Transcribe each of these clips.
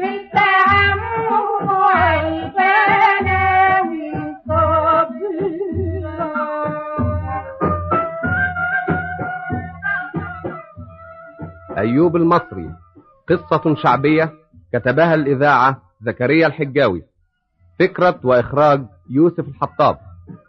أيوب المصري قصة شعبية كتبها الإذاعة زكريا الحجاوي فكرة وإخراج يوسف الحطاب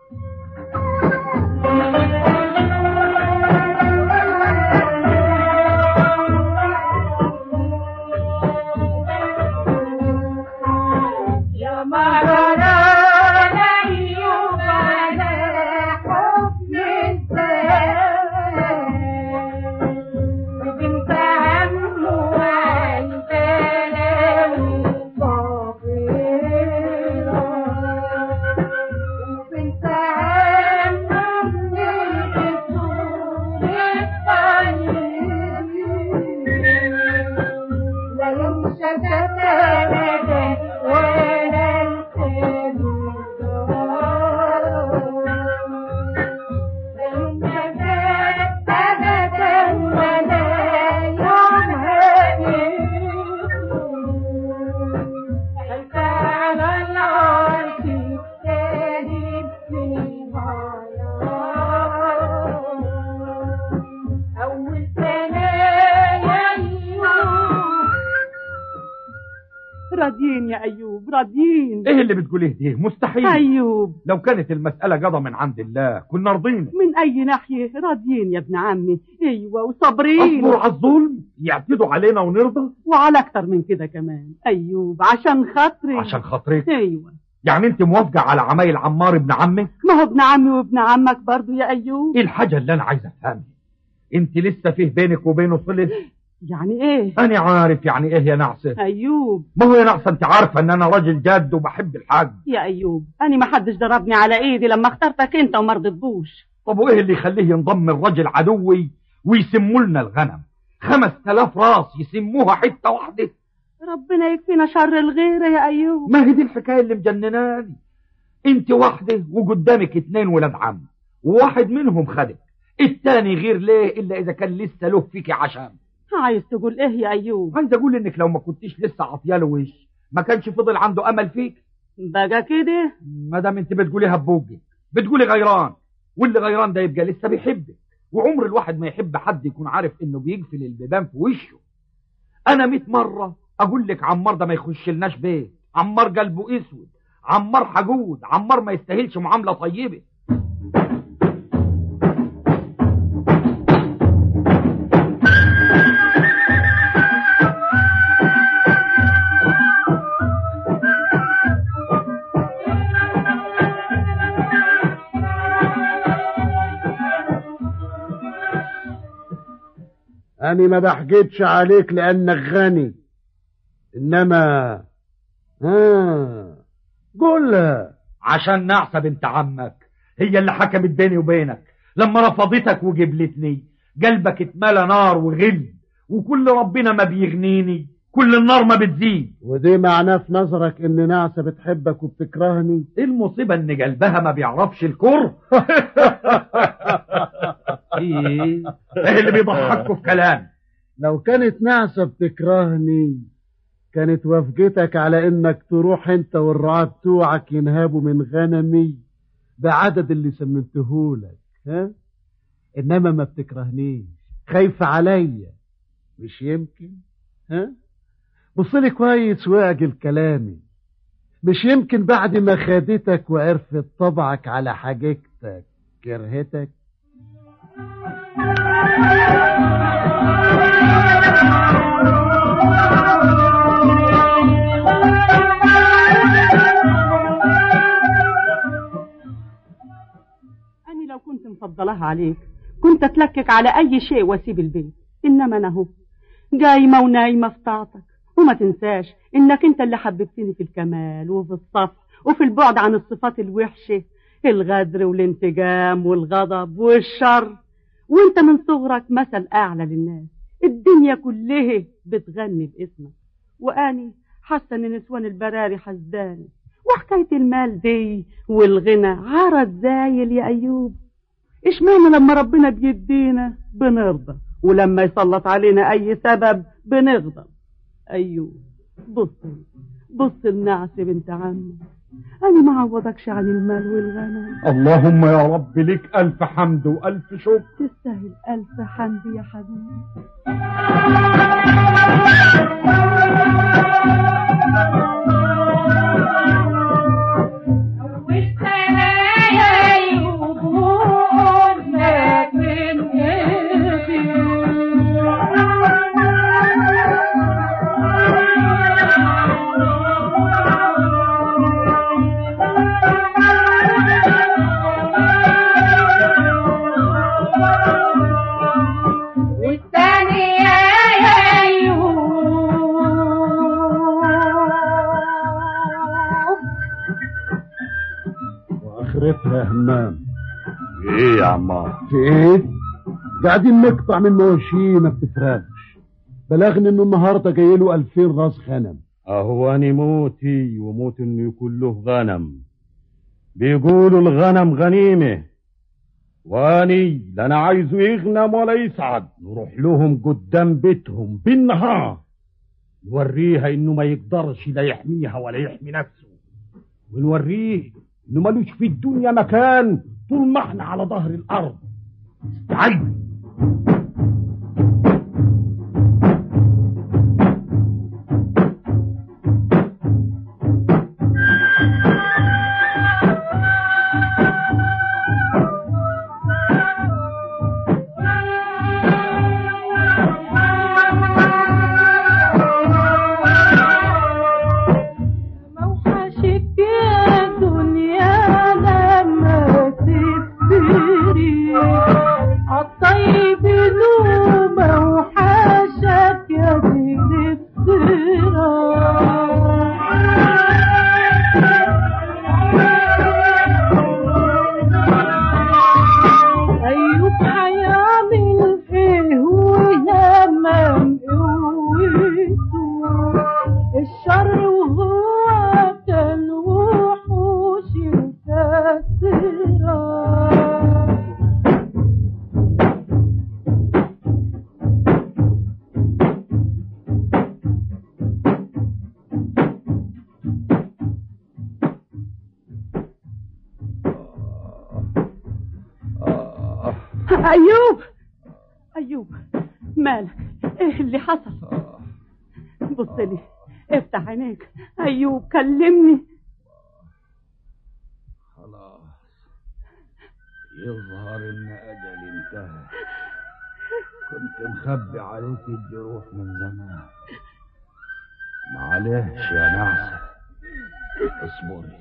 راضيين يا ايوب راضيين ايه اللي بتقوليه دي مستحيل ايوب لو كانت المسألة قضى من عند الله كنا رضينا من اي ناحيه راضيين يا ابن عمي ايوه وصابرين اصبر على الظلم يعتدوا علينا ونرضى وعلى اكتر من كده كمان ايوب عشان خاطري عشان خاطرك ايوه يعني انت موافقة على عمايل عمار ابن عمك ما هو ابن عمي وابن عمك برضو يا ايوب ايه الحاجة اللي انا عايز افهمها انت لسه فيه بينك وبينه صلة يعني ايه انا عارف يعني ايه يا نعسة ايوب ما هو يا نعسة انت عارفة ان انا راجل جاد وبحب الحاج يا ايوب انا ما حدش ضربني على ايدي لما اخترتك انت وما رضيتبوش طب وايه اللي يخليه ينضم الراجل عدوي ويسموا لنا الغنم خمس تلاف راس يسموها حتة واحدة ربنا يكفينا شر الغيرة يا ايوب ما هي دي الحكاية اللي مجنناني انت واحدة وقدامك اتنين ولاد عم وواحد منهم خدك التاني غير ليه الا اذا كان لسه له فيكي عشان عايز تقول ايه يا ايوب عايز اقول انك لو ما كنتيش لسه عطياله وش ما كانش فضل عنده امل فيك بقى كده ما دام انت بتقوليها ببوجك بتقولي غيران واللي غيران ده يبقى لسه بيحبك وعمر الواحد ما يحب حد يكون عارف انه بيقفل البيبان في وشه انا مئة مرة اقول لك عمار ده ما يخش لناش بيت عمار قلبه اسود عمار حجود عمار ما يستاهلش معاملة طيبة أنا ما بحجدش عليك لأنك غني إنما ها قولها عشان نعسة بنت عمك هي اللي حكمت بيني وبينك لما رفضتك وجبلتني قلبك اتملى نار وغل وكل ربنا ما بيغنيني كل النار ما بتزيد ودي معناه في نظرك إن نعسة بتحبك وبتكرهني ايه المصيبة ان قلبها ما بيعرفش الكره ايه ايه اللي بيضحكوا في كلام لو كانت نعسة بتكرهني كانت وافقتك على انك تروح انت والرعاة بتوعك ينهبوا من غنمي بعدد اللي سمنتهولك ها انما ما بتكرهنيش خايفة عليا مش يمكن ها بصلي كويس واعجل كلامي مش يمكن بعد ما خدتك وعرفت طبعك على حاجتك كرهتك أنا لو كنت مفضلها عليك كنت أتلكك على أي شيء وأسيب البيت إنما أنا هو جايمة ونايمة في طاعتك وما تنساش إنك أنت اللي حببتني في الكمال وفي الصف وفي البعد عن الصفات الوحشة الغدر والانتقام والغضب والشر وانت من صغرك مثل أعلى للناس الدنيا كلها بتغني باسمك وأني حاسة إن نسوان البراري حزداني وحكاية المال دي والغنى عرض زايل يا أيوب اشمعنى لما ربنا بيدينا بنرضى ولما يسلط علينا أي سبب بنغضب أيوب بص بص النعس بنت عمي انا ما عوضكش عن المال والغنم اللهم يا رب لك ألف حمد وألف شكر تستاهل الف حمد يا حبيبي واخرتها همام ايه يا عمار في ايه قاعدين نقطع من مواشيه ما بتفرقش بلغني انه النهارده جاي له 2000 راس غنم اهواني موتي وموت انه يكون له غنم بيقولوا الغنم غنيمة واني لا انا عايزه يغنم ولا يسعد نروح لهم قدام بيتهم بالنهار نوريها انه ما يقدرش لا يحميها ولا يحمي نفسه ونوريه انه ملوش في الدنيا مكان طول ما احنا على ظهر الارض استعد موحشك يا دنيا لما تفتري عالطيب له موحشك يا دي الافتراء أيوب هيعمل ايه ولما مقويته الشر وهو كان وحوش الكسرة ايوب ايوب مالك ايه اللي حصل بص لي افتح عينيك ايوب كلمني خلاص يظهر ان اجلي انتهى كنت مخبي عليك الجروح من زمان معلش يا نعسة اصبري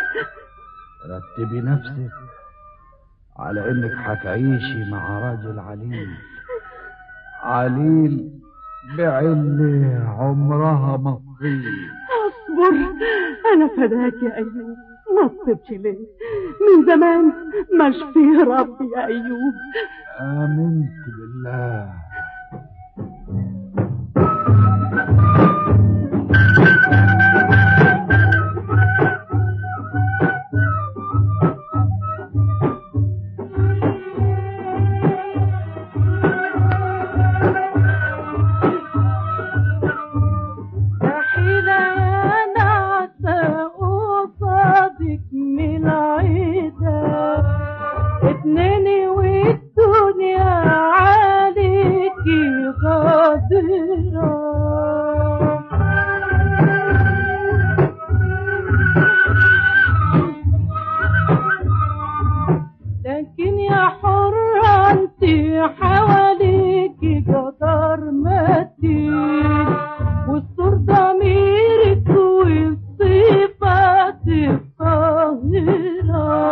رتبي نفسك على انك هتعيشي مع راجل عليل عليل بعلة عمرها ما تطيل اصبر انا فداك يا ايوب ما تصبش ليه من زمان مش فيه ربي يا ايوب آمنت بالله رحيلة يا نعسة قصادك من العيدة اتنين والدنيا عليكي غادرة لكن يا حرة انت حواليكي جدار متين والسور ضميرك والصفات الطاهرة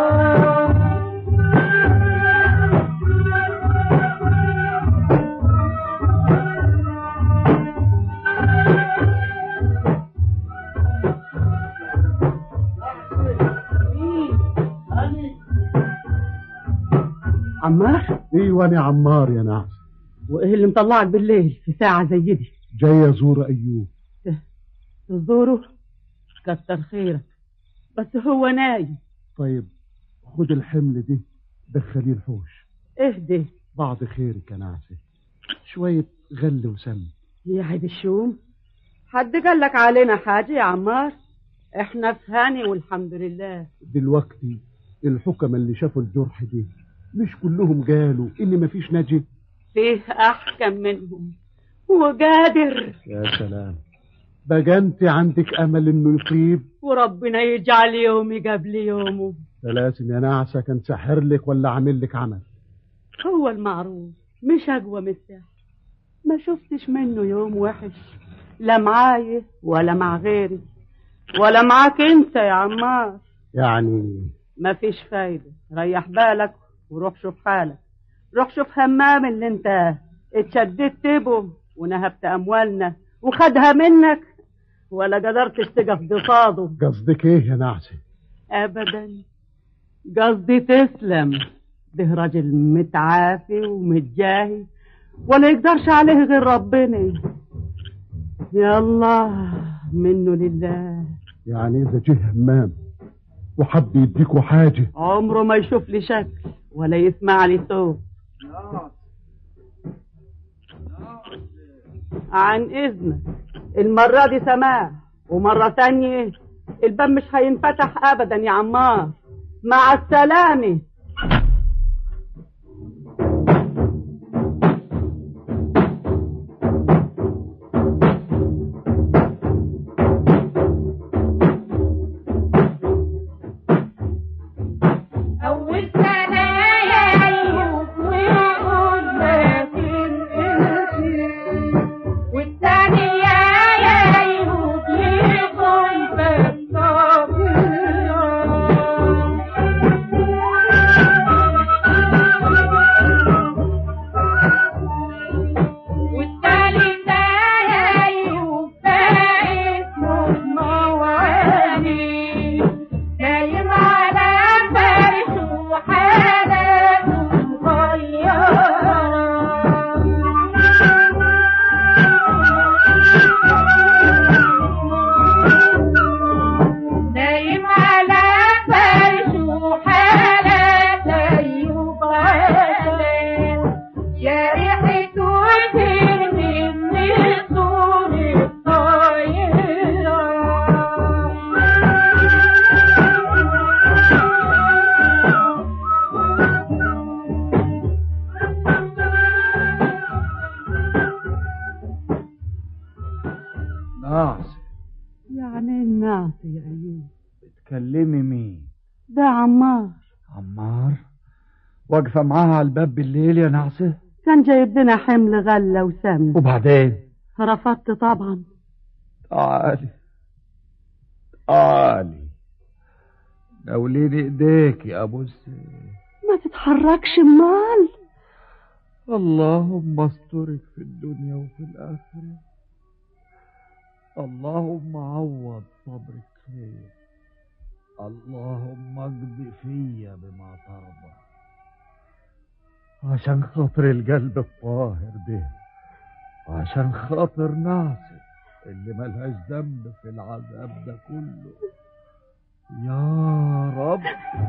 عمار ايوه انا عمار يا نعس وايه اللي مطلعك بالليل في ساعة زي دي جاي ازور ايوب تزوره كتر خيرك بس هو نايم طيب خد الحمل دي دخليه الحوش اهدي بعض خيرك يا نعسة شوية غل وسم يا عيب الشوم حد قال لك علينا حاجة يا عمار احنا في هاني والحمد لله دلوقتي الحكم اللي شافوا الجرح دي مش كلهم قالوا ان مفيش نجي فيه احكم منهم وقادر يا سلام بقى انت عندك امل انه يطيب وربنا يجعل يومي قبل يومه لازم يا نعسة كان ساحر لك ولا عامل لك عمل هو المعروف مش اقوى من السحر ما شفتش منه يوم وحش لا معايا ولا مع غيري ولا معاك انت يا عمار يعني ما فيش فايدة ريح بالك وروح شوف حالك روح شوف همام اللي انت اتشددت به ونهبت اموالنا وخدها منك ولا قدرتش تقف بصاده قصدك ايه يا نعسة ابدا قصدي تسلم ده راجل متعافي ومتجاهي ولا يقدرش عليه غير ربنا يلا منه لله يعني اذا جه همام وحب يديكوا حاجة عمره ما يشوف لي شكل ولا يسمع لي صوت عن اذنك المرة دي سماع ومرة تانية الباب مش هينفتح ابدا يا عمار مع السلامة أول سنة يا أيوب وقلنا تنقلتي والثانية يا أيوب يقول والثالثة يا أيوب بقت موالي نايم على فرش وحالاته مغيرة نايم على فرش وحالاته يبغى يا ريحته ترمي من طول الطايرة ناس يعني الناس يا ايوب بتكلمي مين ده عمار عمار واقفة معاها على الباب بالليل يا نعسة كان جايب لنا حمل غلة وسمن وبعدين رفضت طبعا تعالي تعالي نوليني ايديك يا ابو السيف ما تتحركش مال اللهم استرك في الدنيا وفي الآخرة اللهم عوض صبرك خير اللهم اقضي فيا بما ترضى عشان خاطر القلب الطاهر ده عشان خاطر ناصر اللي ملهاش ذنب في العذاب ده كله يا رب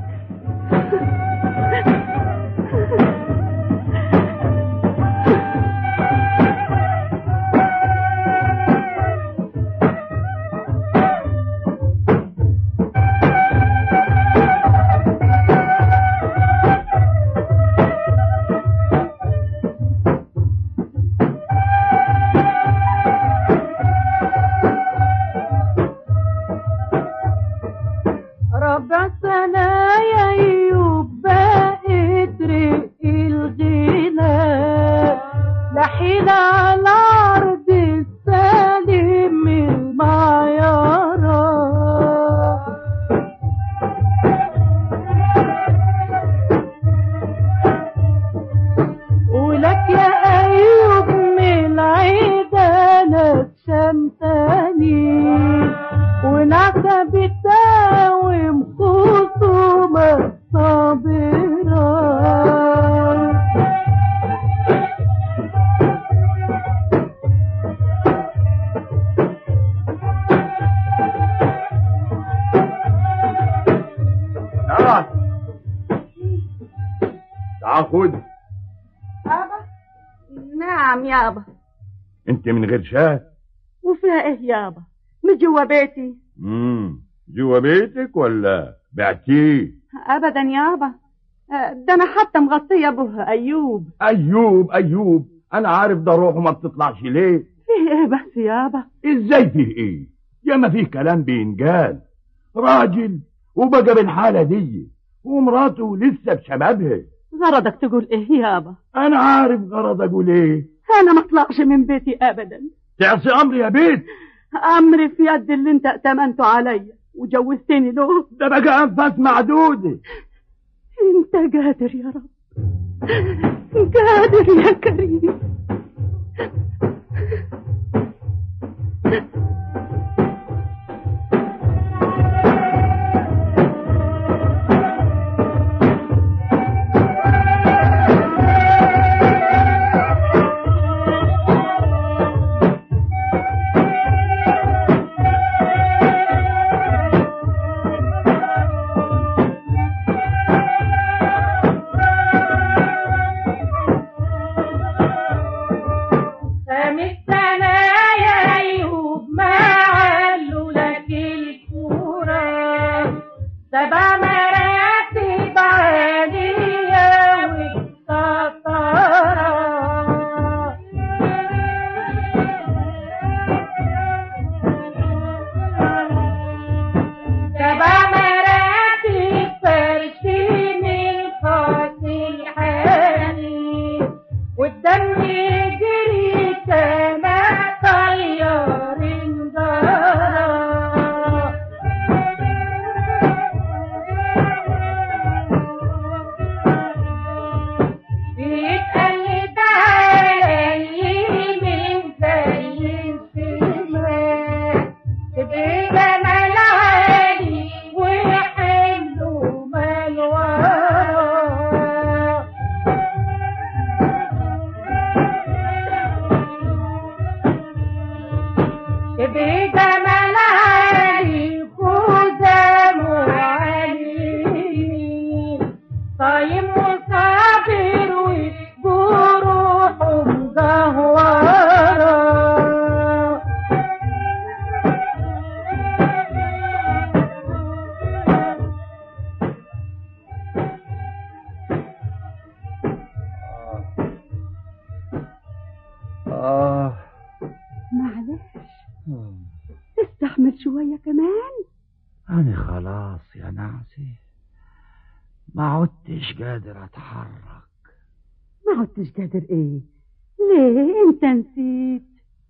ربع سنة يا أيوب بقيت رق الغنى لحين على عرض السليم المعيارة ولك يا أيوب من عيدانك شمتاني ونعسى بتاوم خصومة صابرة تعال تعال خد أبا نعم يابا انت من غير شاه وفي فيها ايه يابا مش جوا بيتي امم جوا بيتك ولا بعتيه ابدا يابا آه، ده انا حتى مغطيه ابوها ايوب ايوب ايوب انا عارف ده روحه ما بتطلعش ليه فيه ايه بس يابا ازاي فيه ايه يا ما فيه كلام بينقال راجل وبقى بالحالة دي ومراته لسه بشبابها غرضك تقول ايه يابا انا عارف غرض اقول ايه انا ما اطلعش من بيتي ابدا تعصي امري يا بيت امري في يد اللي انت ائتمنته عليا وجوزتني له ده بقى انفاس معدودة انت قادر يا رب قادر يا كريم سامحتنا يا أيوب ما علوا لك الكورة سبع مراتب عالية والسطارة سبع مراتب فرش من خاص الحاني والدم يجري كما طيار انجرى بيتقلب علي من زي السماء تبقى جمال عالي وحلو مال ورا شبه جمال علي خزام وعلي صايم وصابر وجروح مزهورة آه معلش استحمل شوية كمان أنا خلاص يا نعسي ما عدتش قادر أتحرك ما عدتش قادر ايه ليه انت نسيت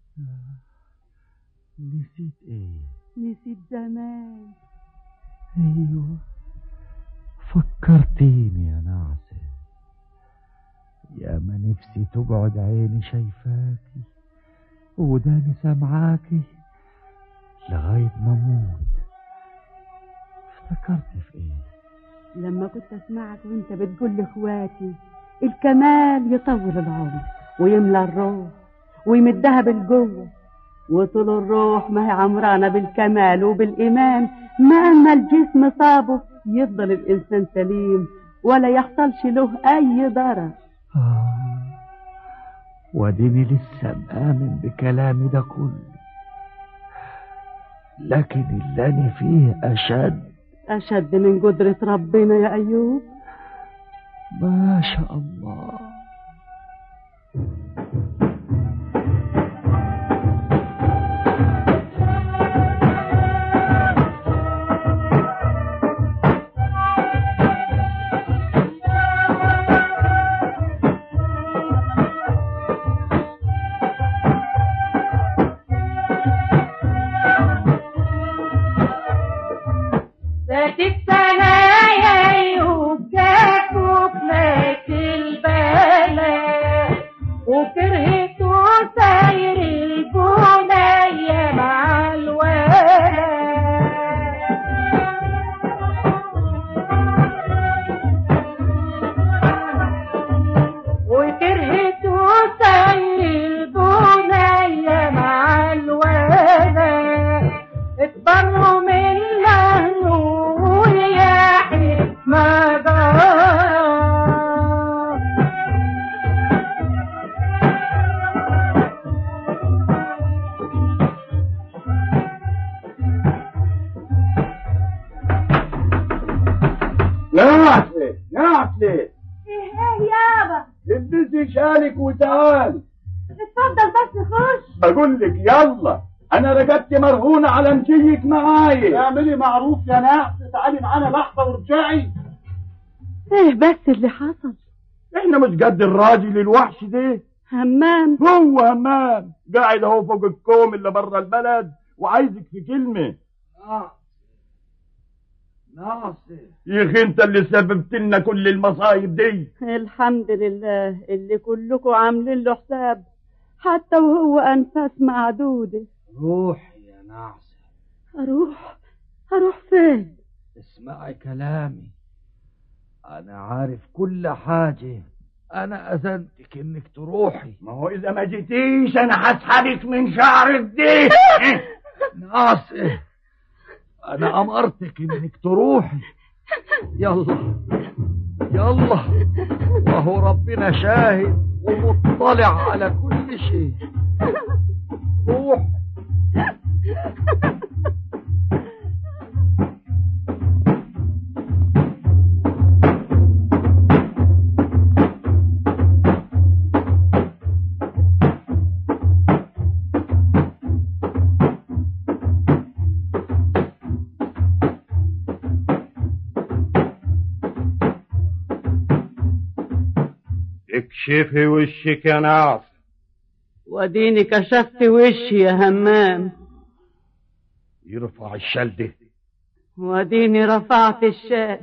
نسيت إيه نسيت زمان أيوه فكرتيني يا نعسة يا ما نفسي تقعد عيني شايفاكي وداني سامعاكي لغاية ما أموت افتكرت في إيه لما كنت اسمعك وانت بتقول لاخواتي الكمال يطول العمر ويملى الروح ويمدها بالجوه وطول الروح ما هي عمرانه بالكمال وبالايمان مهما الجسم صابه يفضل الانسان سليم ولا يحصلش له اي ضرر آه واديني لسه مآمن بكلامي ده كله لكن اللي أنا فيه أشد اشد من قدره ربنا يا ايوب ما شاء الله ذات السنة يا أيوب جاكوك مات البلاء وكرهته ساير البنية مع الولد وكرهته ساير البنية مع الولد اتبروا من لهنه نعسة نعسة ايه ايه يابا البسي شالك وتعالي اتفضل بس خش بقول لك يلا انا رقبتي مرهونة على مشيك معايا اعملي معروف يا نعس تعالي معانا لحظة وارجعي ايه بس اللي حصل احنا مش قد الراجل الوحش ده همام هو همام قاعد اهو فوق الكوم اللي بره البلد وعايزك في كلمة ناصر يا اخي انت اللي سببت لنا كل المصايب دي الحمد لله اللي كلكم عاملين له حساب حتى وهو انفاس معدوده روح يا ناصر اروح اروح فين اسمعي كلامي انا عارف كل حاجة انا اذنتك انك تروحي ما هو اذا ما جيتيش انا هسحبك من شعرك دي ناصر انا امرتك انك تروحي يلا يلا وهو ربنا شاهد ومطلع على كل شيء روح اكشفي وشك يا ناس وديني كشفت وشي يا همام يرفع الشال ده وديني رفعت الشال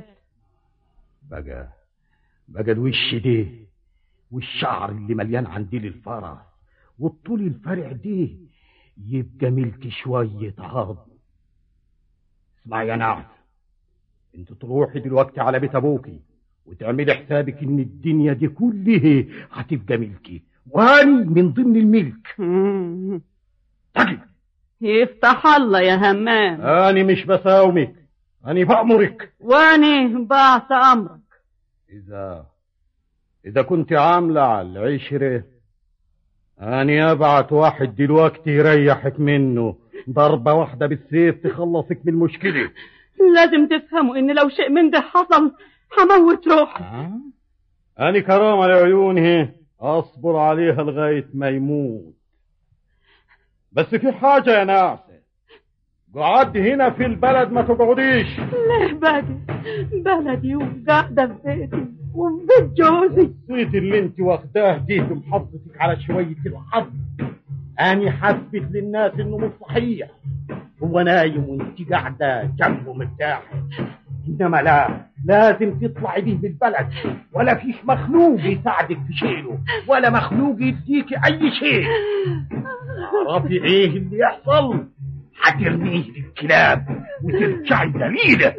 بقى بقى الوش ده والشعر اللي مليان عندي للفرس والطول الفرع ده يبقى ملك شوية عرض اسمع يا نعم انت تروحي دلوقتي على بيت ابوكي وتعملي حسابك ان الدنيا دي كلها هتبقى ملكي واني من ضمن الملك مم. تجي يفتح الله يا همام اني مش بساومك اني بأمرك واني بعت امرك إذا إذا كنت عاملة على العشرة أنا أبعت واحد دلوقتي يريحك منه ضربة واحدة بالسيف تخلصك من المشكلة لازم تفهموا ان لو شيء من ده حصل هموت روحي أنا كرامة لعيونه أصبر عليها لغاية ما يموت بس في حاجة يا ناعسة قعد هنا في البلد ما تقعديش ليه باجي بلدي وقاعدة في بيتي وفي بيت جوزي الصيت اللي انت واخداه دي بمحافظتك على شوية الحظ أنا حثبت للناس إنه مش صحيح هو نايم وانت قاعدة جنبه مرتاحة إنما لا لازم تطلعي بيه بالبلد ولا فيش مخلوق يساعدك في شيله ولا مخلوق يديك أي شيء تعرفي إيه اللي يحصل هترميه للكلاب وترجعي ذليلة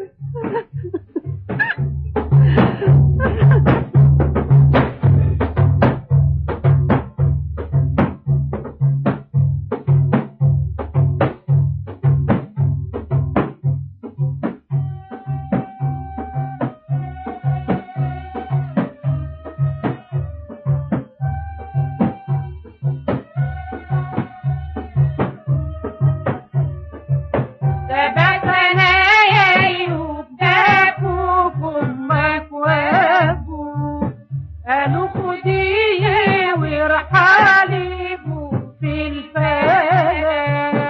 تبعتنا يا ايوب جابوك امك وابوك قالوا خديه وارحلي في الفلاح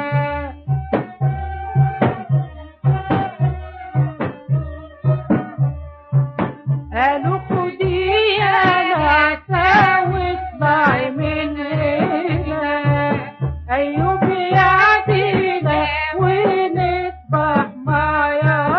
قالوا خديه انا اساوي اطلعي من هنا ايوب يعدينا ونصبح معايا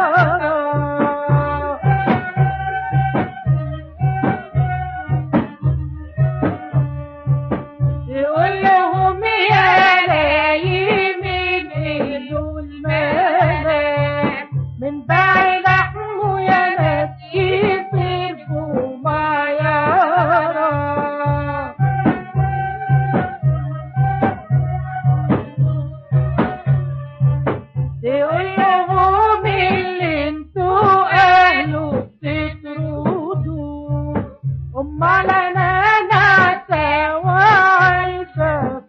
يقول لهم يا لايم اهلوا المنام من بعد لحمه يا ناس يصرفوا معايا تقول لهم اللي انتوا اهله بتطردوا امال انا ناسا وعايشه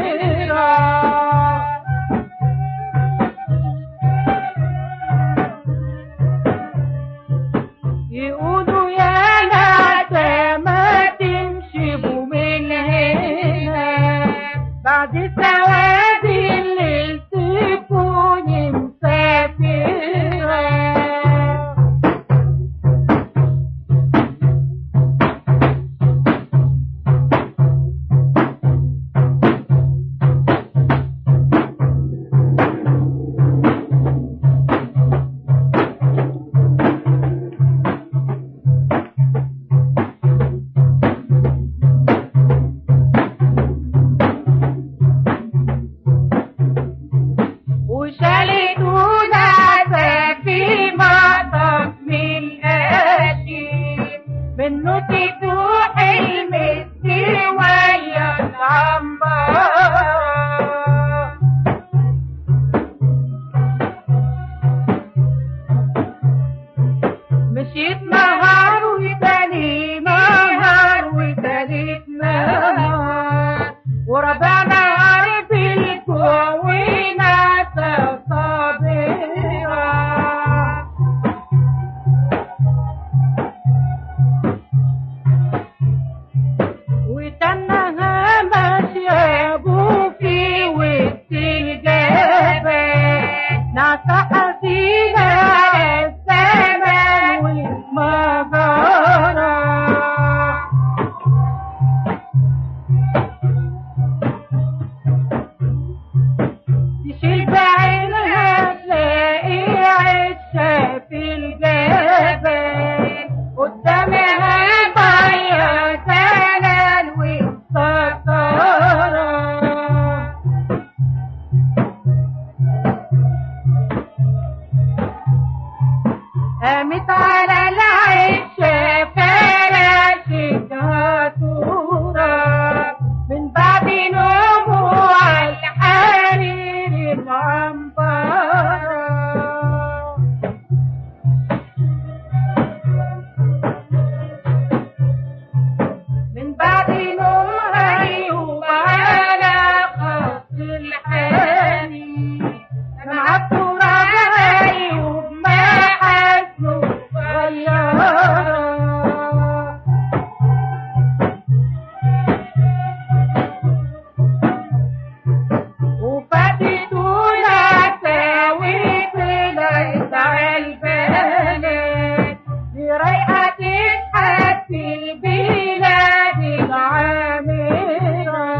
صابره ودينا الزمن وما جرى تشيل بعينها تلاقي عشة في الجبل قدامها ضيع زلل والسكرة قامت على العشة فرشتها تراب من بعد نومه الحرير العنبرة من بعد نومها يوم على خط الحني مع التراب يوم ما حسنه غيرها وفاتتونا تاوي طلعت عالبلد رايحة تشحت في البلاد العامرة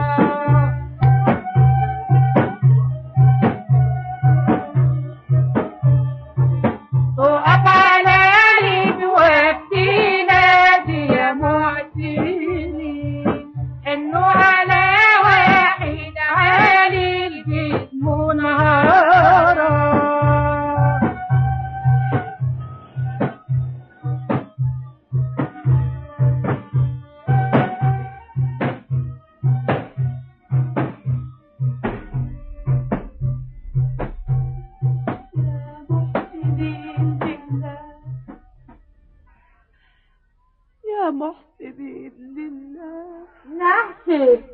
تقف على ليل وقتي نادي يا معتني انه على واحد عالي الجسم نهارا يا محسنين لله نحسي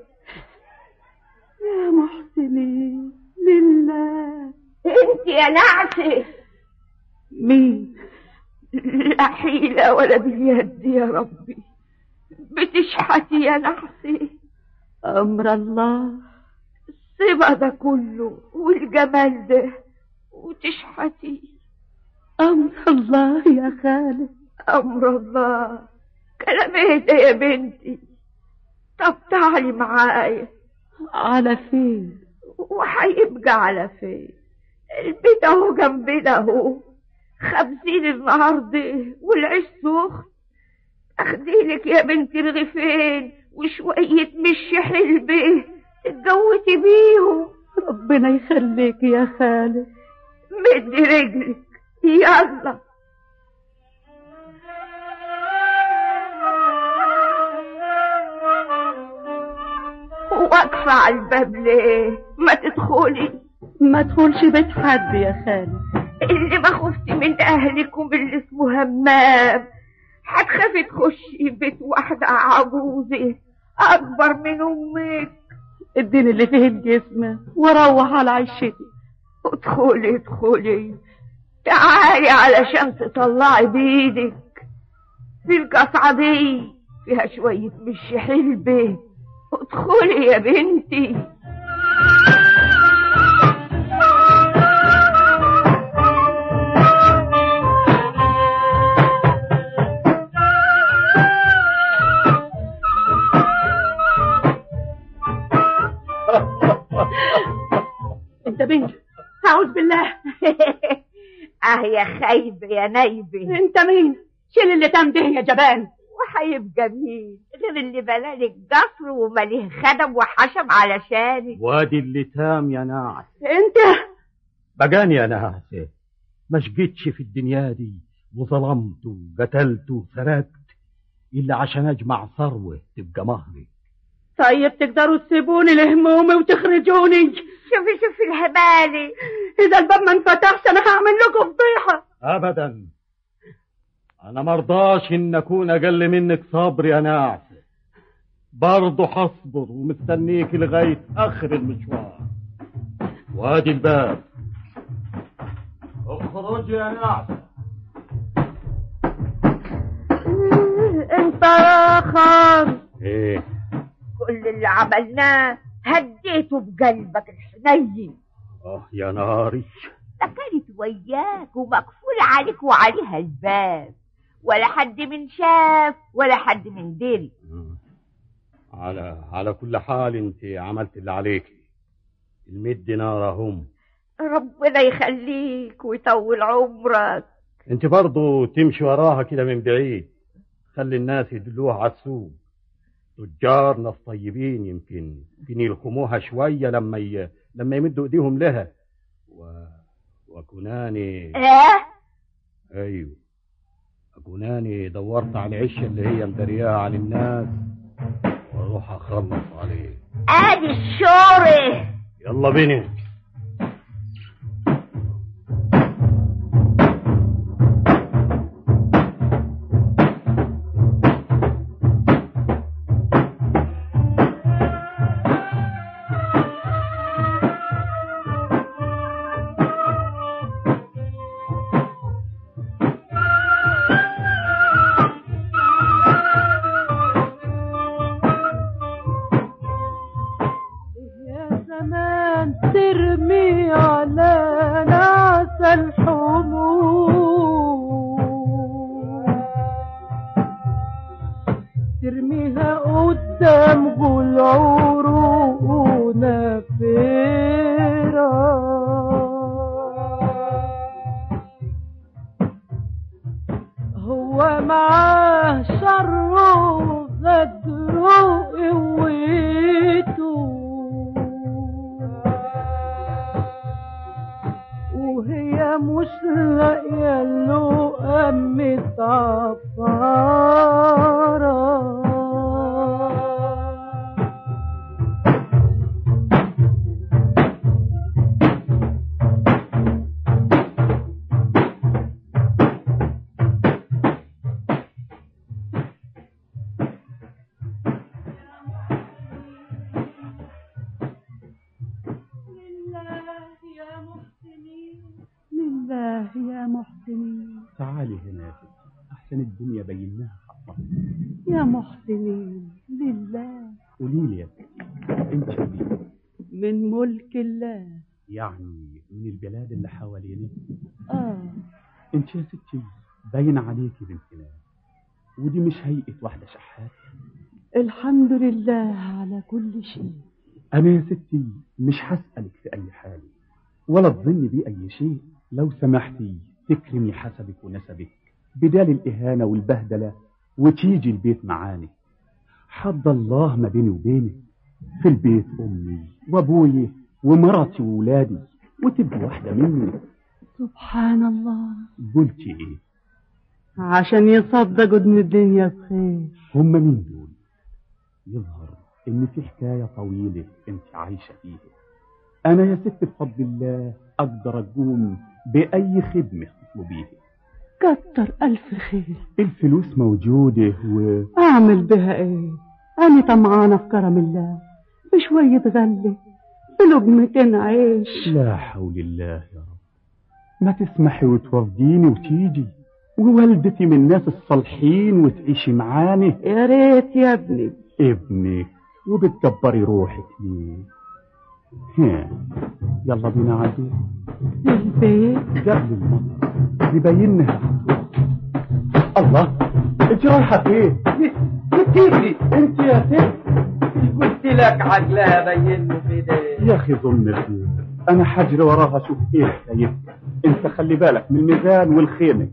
يا محسنين لله انت يا نعسي مين لا حيلة ولا باليد يا ربي بتشحتي يا نحسي أمر الله الصبا ده كله والجمال ده وتشحتي أمر الله يا خالد أمر الله كلام ايه ده يا بنتي طب تعالي معايا على فين وهيبقى على فين البيت اهو جنبنا اهو خمسين النهارده والعيش سخن اخديلك يا بنتي رغيفين وشوية مش حلبة تتجوزي بيهم ربنا يخليك يا خالد مدي رجلك يلا واقفة على الباب ليه ما تدخلي ما تدخلش بيت حد يا خالد اللي ما خفتي من اهلكم اللي اسمه همام هتخافي تخشي بيت واحدة عجوزة اكبر من امك اديني اللي فيه الجسم وروح على عشتي ادخلي ادخلي تعالي علشان تطلعي بايدك في القصعة دي فيها شوية مش حلبة ادخلي يا بنتي انت مين اعوذ بالله اه يا خايبة يا نايبة انت مين شيل اللي تم ده يا جبان وهيبقى مين غير اللي بلالك قصر ومليه خدم وحشم علشانك وادي اللي تام يا ناعس انت بقاني يا ناعسة ما شقتش في الدنيا دي وظلمت وقتلت وسرقت إلا عشان أجمع ثروة تبقى مهري طيب تقدروا تسيبوني لهمومي وتخرجوني شوفي شوفي الهبالي اذا الباب ما انفتحش انا هعمل لكم فضيحه أبدا أنا مرضاش إن أكون أقل منك صبر يا ناعسة برضه هصبر ومستنيك لغاية آخر المشوار وادي الباب اخرج يا ناعسة انت اخر ايه كل اللي عملناه هديته بقلبك الحنين اه يا ناري ده كانت وياك ومقفول عليك وعليها الباب ولا حد من شاف ولا حد من دري على على كل حال انت عملت اللي عليك المية دينار هم ربنا يخليك ويطول عمرك انت برضو تمشي وراها كده من بعيد خلي الناس يدلوها على السوق تجار ناس طيبين يمكن يمكن يلخموها شوية لما ي... لما يمدوا ايديهم لها و... وكوناني اه ايوه كوناني دورت على العشة اللي هي مدرياها عن الناس واروح اخلص عليه ادي الشورة يلا بينا يا زمان ترمي على ناس الحمود ترميها قدام غول عروقنا فيرا هو معاه شره وغدره قوته وهي مش لاقيه له قمة عفارة لله يا محسنين تعالي هنا يا ستي أحسن الدنيا بيناها حقها يا محسنين لله قولي لي يا ستي أنت مين؟ من ملك الله يعني من البلاد اللي حوالينا آه أنت يا ستي باين عليكي بنت ناس ودي مش هيئة واحدة شحات الحمد لله على كل شيء أنا يا ستي مش هسألك في أي حال ولا تظني بي أي شيء لو سمحتي تكرمي حسبك ونسبك بدال الإهانة والبهدلة وتيجي البيت معاني حد الله ما بيني وبينك في البيت أمي وأبوي ومرتي وولادي وتبقى واحدة مني سبحان الله قلتي إيه عشان يصدقوا ان الدنيا بخير هم مين دول يظهر ان في حكاية طويلة انت عايشة فيها انا يا ست بفضل الله اقدر اقوم باي خدمة تطلبيها كتر الف خير الفلوس موجودة و اعمل بها ايه انا طمعانه في كرم الله بشويه غله بلقمتين عيش لا حول الله يا رب ما تسمحي وتوفديني وتيجي ووالدتي من الناس الصالحين وتعيشي معاني يا ريت يا ابني ابنك وبتكبري روحك ليه ها يلا بينا عدو البيت قبل المطر يبينها الله انت رايحه فين تجري انت يا ست قلت لك عقلها بين له في ده يا اخي ظن خير انا حجري وراها اشوف ايه حكايتها انت خلي بالك من الميزان والخيمه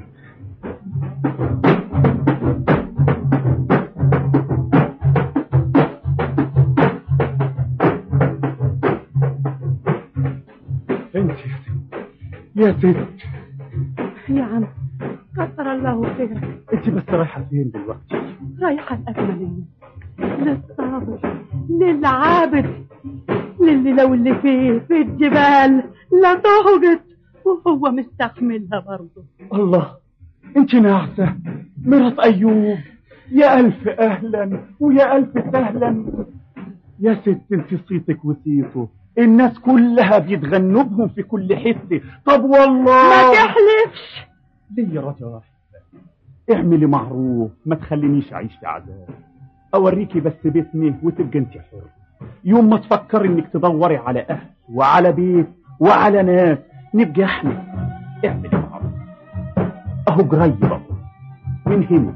انت يا ست يا ست يا عم كتر الله خيرك انت بس رايحه فين دلوقتي رايحة الأكملية للصابر للعابد للي لو اللي فيه في الجبال لا تهجت وهو مستحملها برضه الله انت ناعسة مرات ايوب يا الف اهلا ويا الف سهلا يا ست انت صيتك وصيته الناس كلها بيتغنوا بهم في كل حتة طب والله ما تحلفش ليه يا رجا واحد اعملي معروف ما تخلينيش اعيش في عذاب اوريكي بس بيتني وتبقى انت حر يوم ما تفكر انك تدوري على اهل وعلى بيت وعلى ناس نبقى احنا اعمل معروف اهو قريب اهو من هنا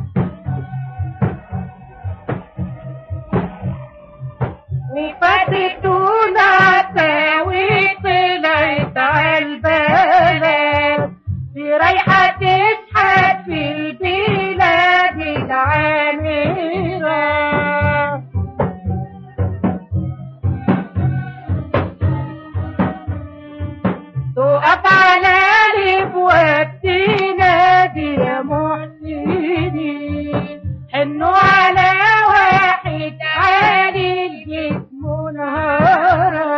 وفتتونا ساوي طلعت عالبلد في رايحة تشحت في البلاد العامرة تقف على الابواب تنادي يا محسنين حنوا على واحد عالي الجسم نهارا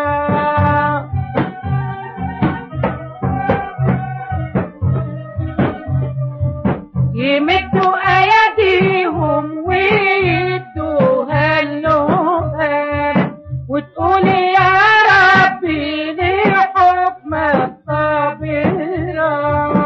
يمدوا ايديهم ويدوها اللغة وتقول يا ربي لحكمك صابرا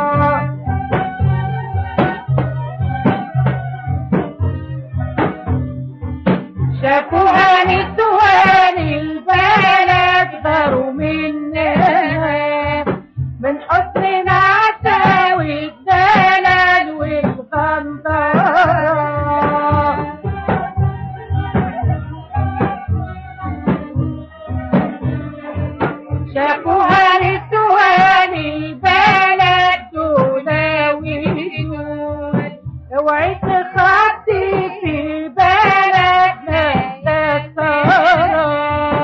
شافوها نسوان البلد داروا منها من حسن عتاوي الدلال والغندرة شافوها نسوان البلد تناوي اوعي تخطي في بلدنا لا ترى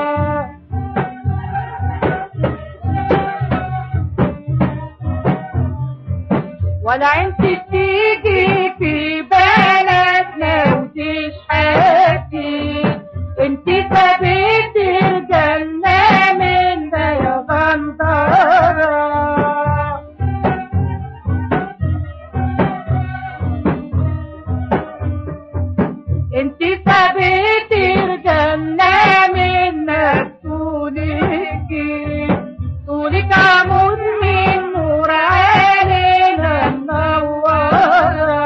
ولا انت تيجي في بلدنا وتشحتي انت سبيت الجنة من يا غندرة انت سبيت الجنة من طولك طولك عمود من نور علينا منورة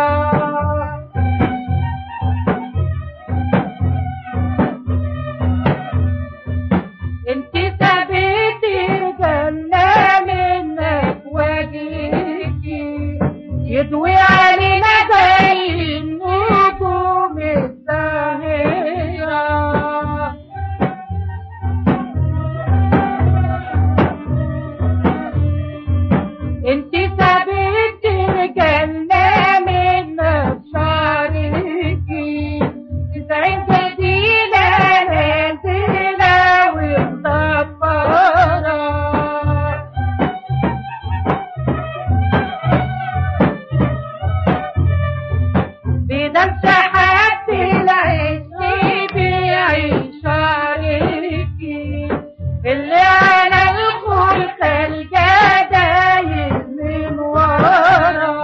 انت سبيت الجنة منك وجهك يضوي علينا زي النجوم الزاهرة انت سبيت الجنة من شعرك تسعين جديدة نازلة ومصفرة بدم شحات العيش بيعيش عليكي اللي على الخلق الجدايد من ورا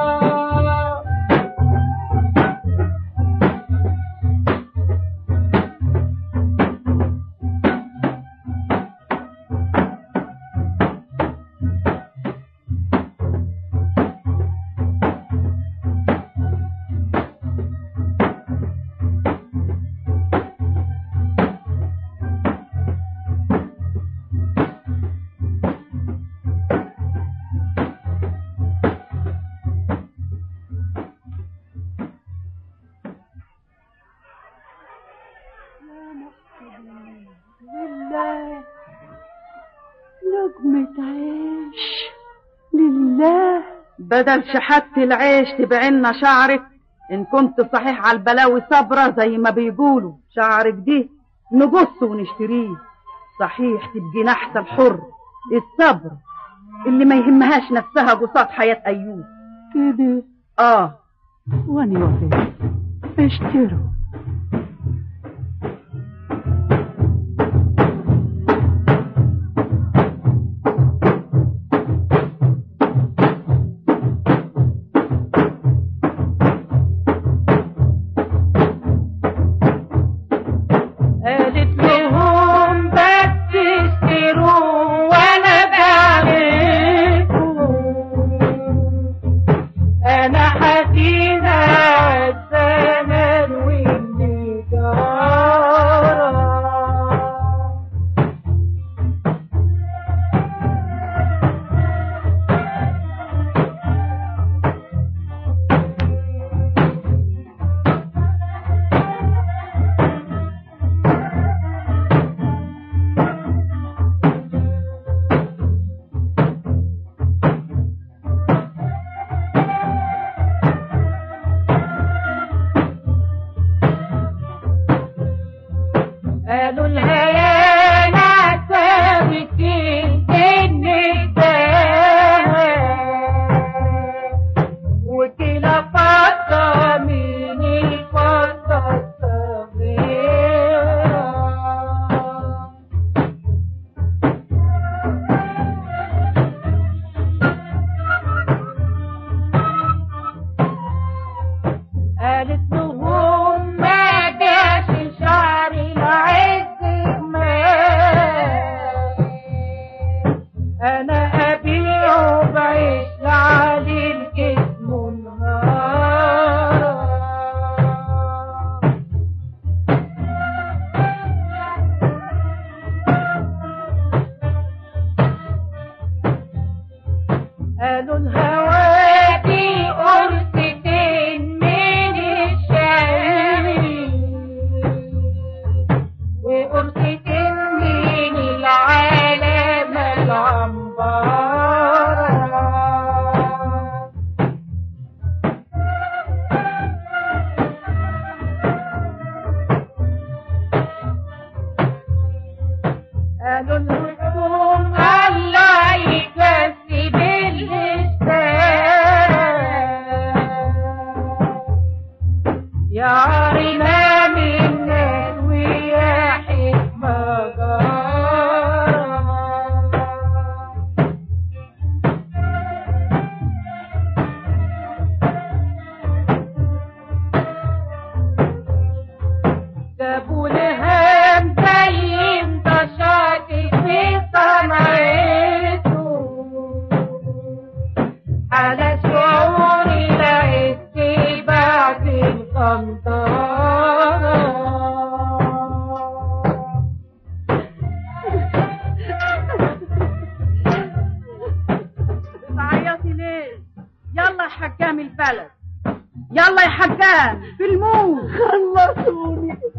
لله لقمة عيش لله بدل شحات العيش تبعلنا شعرك ان كنت صحيح على البلاوي صبرة زي ما بيقولوا شعرك دي نقصه ونشتريه صحيح تبقي نحس الحر الصبر اللي ما يهمهاش نفسها قصاد حياة ايوب كده اه واني وفيت اشتروا قالت لهم بس اشتروا وانا بعملكم انا حزينة عالزمن على شعوري لقيت بعد الغمضان بتعيطي ليه يلا يا حكام البلد يلا يا حكام في الموت خلصوني